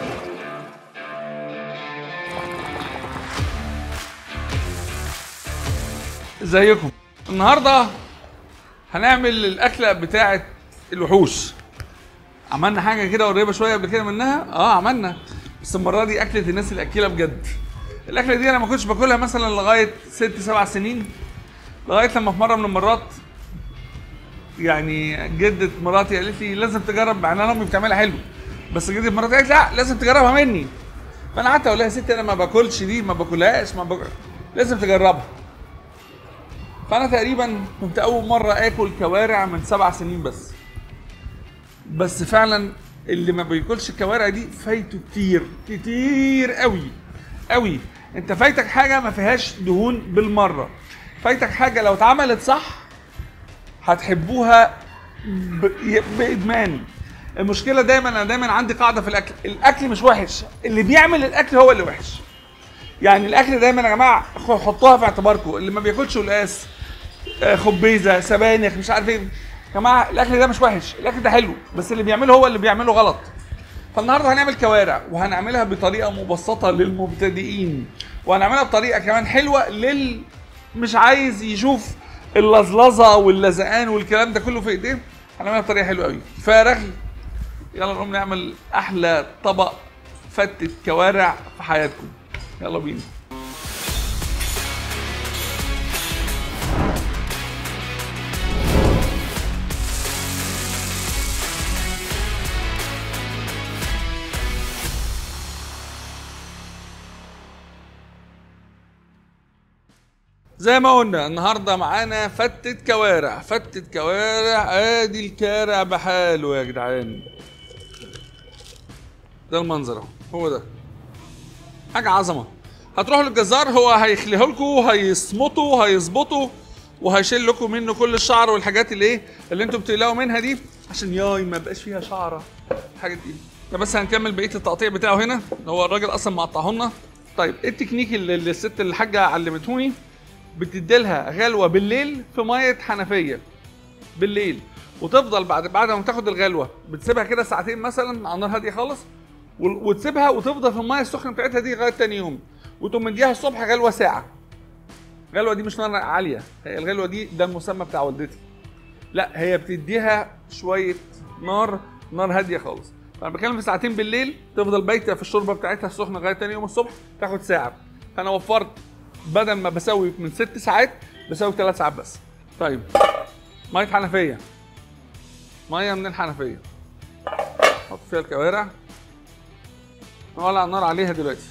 ازيكم النهارده هنعمل الاكله بتاعه الوحوش عملنا حاجه كده قريبه شويه قبل كده منها اه عملنا بس المره دي اكله الناس الاكيله بجد الاكله دي انا ما كنتش باكلها مثلا لغايه ست سبع سنين لغايه لما في مره من المرات يعني جدة مراتي قالت لي لازم تجرب مع ان انا امي بتعملها حلو بس جدة مراتي قالت لا لازم تجربها مني فانا قعدت اقول لها يا ستي انا ما باكلش دي ما باكلهاش ما باكل لازم تجربها فانا تقريبا كنت اول مره اكل كوارع من سبع سنين بس بس فعلا اللي ما بياكلش الكوارع دي فايته كتير كتير قوي قوي انت فايتك حاجه ما فيهاش دهون بالمره فايتك حاجه لو اتعملت صح هتحبوها ب- بادمان المشكله دايما انا دايما عندي قاعده في الاكل الاكل مش وحش اللي بيعمل الاكل هو اللي وحش يعني الاكل دايما يا جماعه خ- حطوها في اعتباركم اللي ما بياكلش قلقاس آه، خبيزه سبانخ مش عارف ايه يا جماعه الاكل ده مش وحش الاكل ده حلو بس اللي بيعمله هو اللي بيعمله غلط فالنهارده هنعمل كوارع وهنعملها بطريقه مبسطه للمبتدئين وهنعملها بطريقه كمان حلوه لل مش عايز يشوف اللزلزه واللزقان والكلام ده كله في ايديه هنعملها بطريقه حلوه قوي فرغي يلا نقوم نعمل احلى طبق فتة كوارع في حياتكم يلا بينا زي ما قلنا النهارده معانا فتة كوارع فتة كوارع ادي الكارع بحاله يا جدعان ده المنظر اهو هو ده حاجة عظمة هتروحوا للجزار هو هيخليه لكم هيصمته هيظبطه وهيشيل لكم منه كل الشعر والحاجات اللي ايه اللي انتوا بتقلقوا منها دي عشان ياي ما بقاش فيها شعره الحاجات دي ده بس هنكمل بقيه التقطيع بتاعه هنا هو الراجل اصلا مقطعه لنا طيب ايه التكنيك اللي, اللي الست الحاجه علمتهوني بتديلها غلوه بالليل في ميه حنفيه بالليل وتفضل بعد بعد ما تاخد الغلوه بتسيبها كده ساعتين مثلا على نار هاديه خالص و- وتسيبها وتفضل في الميه السخنه بتاعتها دي لغايه تاني يوم وتقوم مديها الصبح غلوه ساعه الغلوه دي مش نار عاليه هي الغلوه دي ده المسمى بتاع والدتي لا هي بتديها شويه نار نار هاديه خالص فانا بتكلم في ساعتين بالليل تفضل بايته في الشوربه بتاعتها السخنه لغايه تاني يوم الصبح تاخد ساعه فانا وفرت بدل ما بسوي من ست ساعات بسوي ثلاث ساعات بس طيب ميه حنفيه ميه من الحنفيه حط فيها الكوارع نولع النار عليها دلوقتي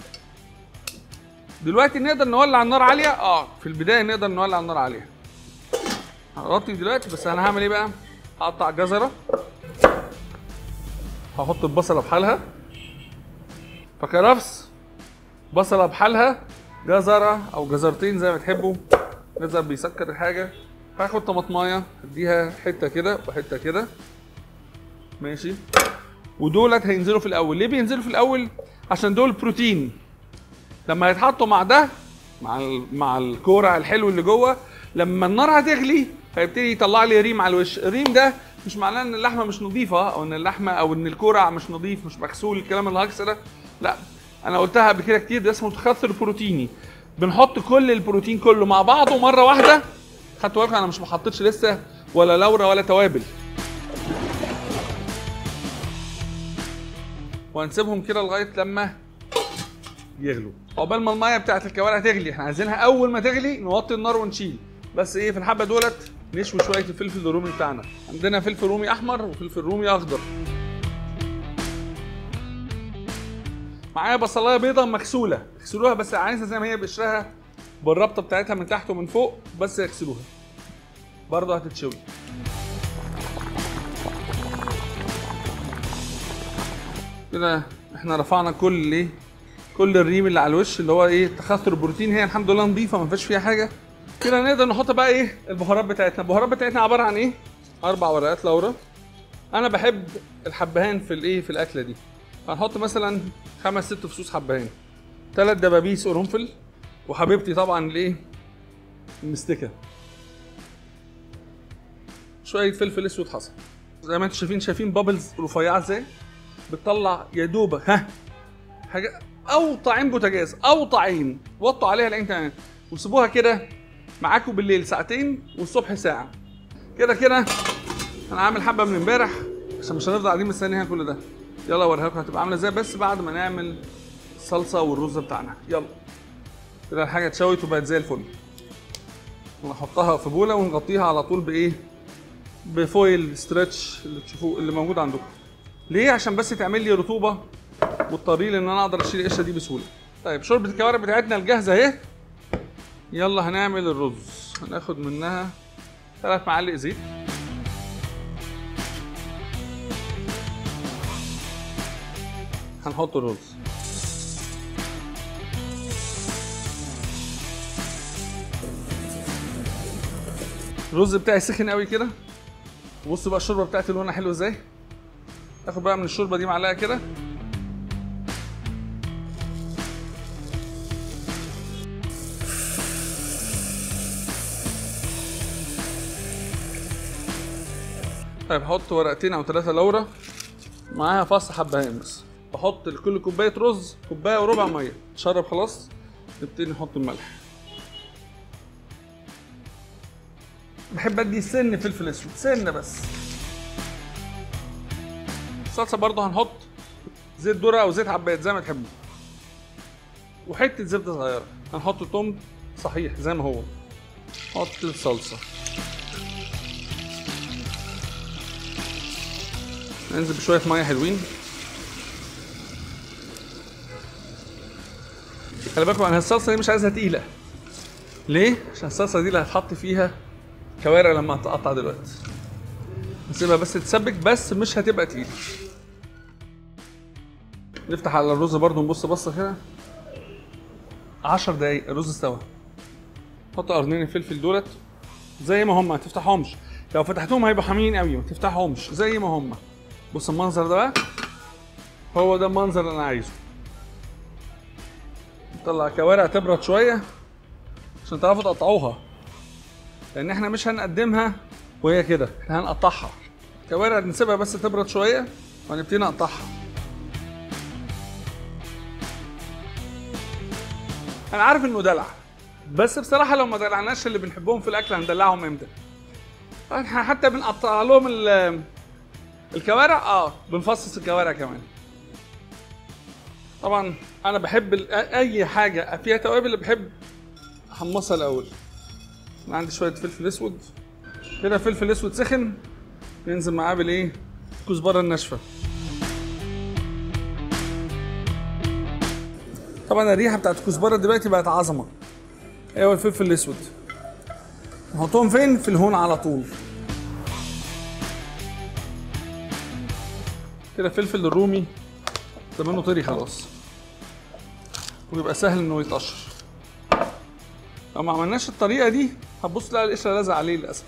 دلوقتي نقدر نولع النار عاليه اه في البدايه نقدر نولع النار عليها هغطي دلوقتي بس انا هعمل ايه بقى هقطع جزره هحط البصله بحالها فكرفس بصله بحالها جزره او جزرتين زي ما تحبوا جزر بيسكر الحاجه هاخد طماطمايه اديها حته كده وحته كده ماشي ودولت هينزلوا في الاول ليه بينزلوا في الاول عشان دول بروتين لما يتحطوا مع ده مع ال- مع الكوره الحلو اللي جوه لما النار هتغلي هيبتدي يطلع لي ريم على الوش الريم ده مش معناه ان اللحمه مش نظيفه او ان اللحمه او ان الكوره مش نظيف مش مغسول الكلام الهجس ده لا انا قلتها قبل كده كتير ده اسمه تخثر بروتيني بنحط كل البروتين كله مع بعضه مره واحده خدتوا بالكم انا مش ما حطيتش لسه ولا لورا ولا توابل وهنسيبهم كده لغايه لما يغلوا عقبال ما الميه بتاعت الكوارع تغلي احنا عايزينها اول ما تغلي نوطي النار ونشيل بس ايه في الحبه دولت نشوي شويه الفلفل الرومي بتاعنا عندنا فلفل رومي احمر وفلفل رومي اخضر معايا بصلايه بيضه مغسوله اغسلوها بس عايزها زي ما هي بقشرها بالربطه بتاعتها من تحت ومن فوق بس اغسلوها برضه هتتشوي كده احنا رفعنا كل ايه كل الريم اللي على الوش اللي هو ايه تخثر البروتين هي الحمد لله نظيفه ما فيهاش فيها حاجه كده نقدر نحط بقى ايه البهارات بتاعتنا البهارات بتاعتنا عباره عن ايه اربع ورقات لورا انا بحب الحبهان في الايه في الاكله دي هنحط مثلا خمس ست فصوص حبهان ثلاث دبابيس قرنفل وحبيبتي طبعا الايه المستكه شويه فلفل اسود حصى زي ما انتم شايفين شايفين بابلز رفيعه ازاي بتطلع يا دوبك ها حاجه اوطعين بوتاجاز اوطعين وطوا عليها العين تمام وسيبوها كده معاكم بالليل ساعتين والصبح ساعه كده كده انا عامل حبه من امبارح عشان مش هنفضل قاعدين مستنيين كل ده يلا اوريها لكم هتبقى عامله ازاي بس بعد ما نعمل الصلصه والرز بتاعنا يلا كده الحاجه اتشوت وبقت زي الفل ونحطها في بوله ونغطيها على طول بايه بفويل ستريتش اللي تشوفوه اللي موجود عندكم ليه عشان بس تعمل لي رطوبه واضطري لي ان انا اقدر اشيل القشره دي بسهوله طيب شوربه الكوارع بتاعتنا الجاهزه اهي يلا هنعمل الرز هناخد منها ثلاث معالق زيت هنحط الرز الرز بتاعي سخن قوي كده بصوا بقى الشوربه بتاعتي لونها حلو ازاي اخد بقى من الشوربه دي معلقه كده طيب هحط ورقتين او ثلاثه لورا معاها فص حبهان بس بحط لكل كوبايه رز كوبايه وربع ميه تشرب خلاص نبتدي نحط الملح بحب ادي سن فلفل اسود سن بس الصلصه برضه هنحط زيت ذره او زيت عباد زي ما تحبوا وحته زبده صغيره هنحط توم صحيح زي ما هو نحط الصلصه ننزل بشويه ميه حلوين خلي بالكم انا الصلصه دي مش عايزها تقيله ليه عشان الصلصه دي اللي هتحط فيها كوارع لما هتقطع دلوقتي نسيبها بس تسبك بس مش هتبقى تقيله نفتح على الرز برضو نبص بصه كده 10 دقايق الرز استوى حط قرنين الفلفل دولت زي ما هم ما تفتحهمش لو فتحتهم هيبقوا حامين قوي ما تفتحهمش زي ما هم بص المنظر ده بقى هو ده المنظر اللي انا عايزه نطلع كوارع تبرد شويه عشان تعرفوا تقطعوها لان احنا مش هنقدمها وهي كده احنا هنقطعها كوارع نسيبها بس تبرد شويه وهنبتدي نقطعها انا عارف انه دلع بس بصراحه لو ما دلعناش اللي بنحبهم في الاكل هندلعهم امتى احنا حتى بنقطع لهم ال- الكوارع اه بنفصص الكوارع كمان طبعا انا بحب ال- اي حاجه فيها توابل بحب احمصها الاول انا عندي شويه فلفل اسود كده فلفل اسود سخن ننزل معاه بالايه الكزبره الناشفه طبعا الريحه بتاعت الكزبره دلوقتي بقت عظمه ايوه الفلفل الاسود نحطهم فين في الهون على طول كده الفلفل الرومي زمانه طري خلاص ويبقى سهل انه يتقشر لو ما عملناش الطريقه دي هتبص تلاقي القشره لازقه عليه للاسف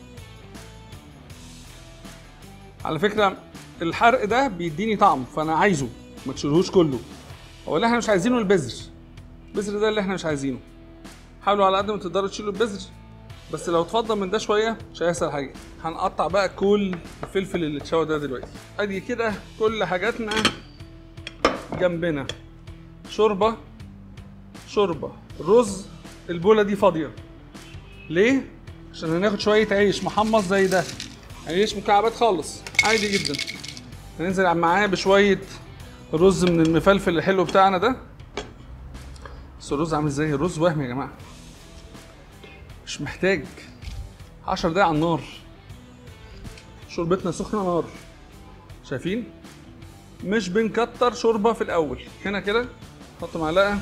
على فكره الحرق ده بيديني طعم فانا عايزه ما تشيلهوش كله هو اللي احنا مش عايزينه البذر البذر ده اللي احنا مش عايزينه حاولوا على قد ما تقدروا تشيلوا البذر بس لو اتفضل من ده شويه مش هيحصل حاجه هنقطع بقى كل الفلفل اللي اتشوى ده دلوقتي ادي كده كل حاجاتنا جنبنا شوربه شوربه رز البوله دي فاضيه ليه عشان هناخد شويه عيش محمص زي ده عيش مكعبات خالص عادي جدا هننزل معاه بشويه رز من المفلفل الحلو بتاعنا ده بس الرز عامل ازاي الرز وهم يا جماعه مش محتاج 10 دقايق على النار شوربتنا سخنه نار شايفين مش بنكتر شوربه في الاول هنا كده نحط معلقه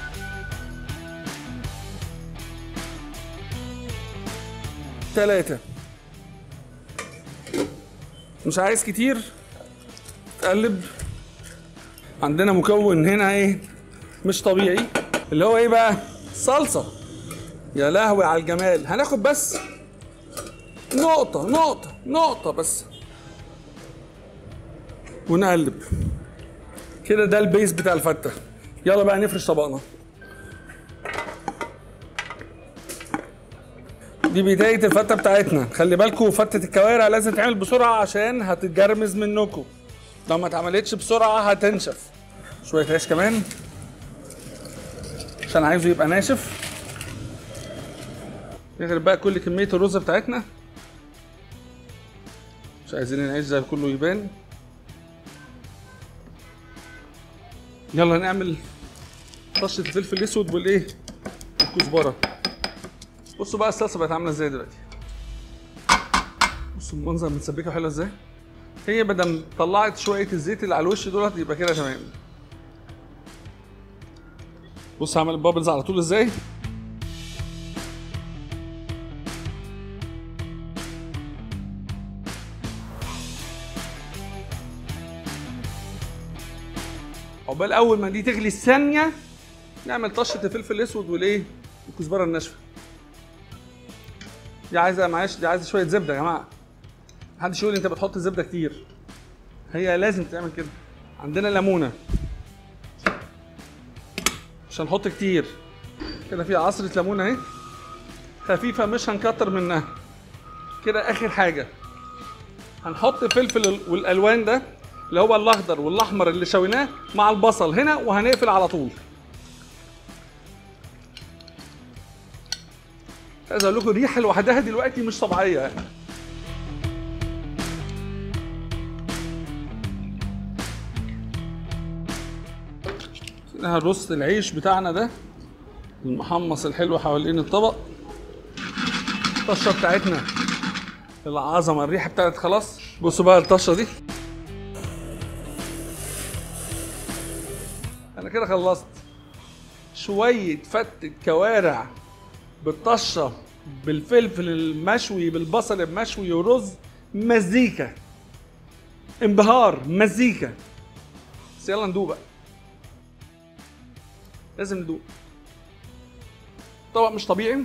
ثلاثة مش عايز كتير تقلب عندنا مكون هنا ايه مش طبيعي اللي هو ايه بقى صلصه يا لهوي على الجمال هناخد بس نقطة نقطة نقطة بس ونقلب كده ده البيس بتاع الفتة يلا بقى نفرش طبقنا دي بداية الفتة بتاعتنا خلي بالكم فتة الكوارع لازم تعمل بسرعة عشان هتتجرمز منكم لو ما اتعملتش بسرعه هتنشف شويه عيش كمان عشان عايزه يبقى ناشف نغرب بقى كل كميه الرز بتاعتنا مش عايزين العيش ده كله يبان يلا نعمل طشه الفلفل الاسود والايه الكزبره بصوا بقى الصلصه بقت عامله ازاي دلوقتي بصوا المنظر متسبكه حلوه ازاي هي بدل طلعت شويه الزيت اللي على الوش دولت يبقى كده تمام بص هعمل البابلز على طول ازاي عقبال اول ما دي تغلي الثانيه نعمل طشه الفلفل الاسود والايه الكزبره الناشفه دي عايزه معلش دي عايزه شويه زبده يا جماعه محدش يقول لي انت بتحط زبده كتير هي لازم تعمل كده عندنا ليمونه مش هنحط كتير كده في عصره ليمونه اهي خفيفه مش هنكتر منها كده اخر حاجه هنحط الفلفل والالوان ده اللي هو الاخضر والاحمر اللي شويناه مع البصل هنا وهنقفل على طول عايز اقول لكم الريحه لوحدها دلوقتي مش طبيعيه يعني هنرص العيش بتاعنا ده المحمص الحلو حوالين الطبق الطشه بتاعتنا العظمه الريحه بتاعت خلاص بصوا بقى الطشه دي انا كده خلصت شويه فتة كوارع بالطشه بالفلفل المشوي بالبصل المشوي ورز مزيكا انبهار مزيكا بس يلا ندوق بقى لازم ندوق طبق مش طبيعي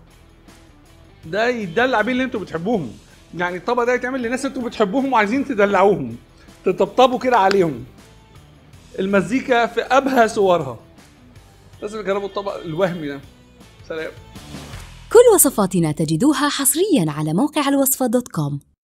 ده يدلع بيه اللي انتوا بتحبوهم يعني الطبق ده يتعمل لناس انتوا بتحبوهم وعايزين تدلعوهم تطبطبوا كده عليهم المزيكا في ابهى صورها لازم تجربوا الطبق الوهمي ده سلام كل وصفاتنا تجدوها حصريا على موقع الوصفة دوت كوم